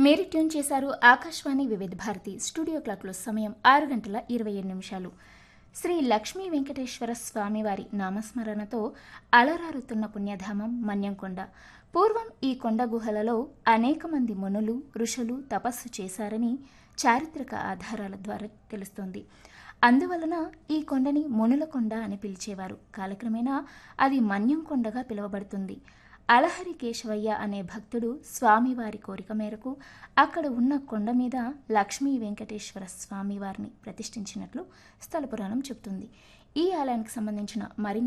మీరు ట్యూన్ చేశారు ఆకాశవాణి వివిధ భారతి స్టూడియో క్లాక్లో సమయం ఆరు గంటల ఇరవై ఏడు నిమిషాలు శ్రీ లక్ష్మీ వెంకటేశ్వర స్వామివారి నామస్మరణతో అలరారుతున్న పుణ్యధామం మన్యంకొండ పూర్వం ఈ కొండ గుహలలో అనేక మంది మునులు ఋషులు తపస్సు చేశారని చారిత్రక ఆధారాల ద్వారా తెలుస్తోంది అందువలన ఈ కొండని మునుల కొండ అని పిలిచేవారు కాలక్రమేణా అది మన్యం కొండగా పిలువబడుతుంది అలహరి కేశవయ్య అనే భక్తుడు స్వామివారి కోరిక మేరకు అక్కడ ఉన్న కొండ మీద లక్ష్మీ వెంకటేశ్వర స్వామివారిని ప్రతిష్ఠించినట్లు స్థల పురాణం చెబుతుంది ఈ ఆలయానికి సంబంధించిన మరిన్ని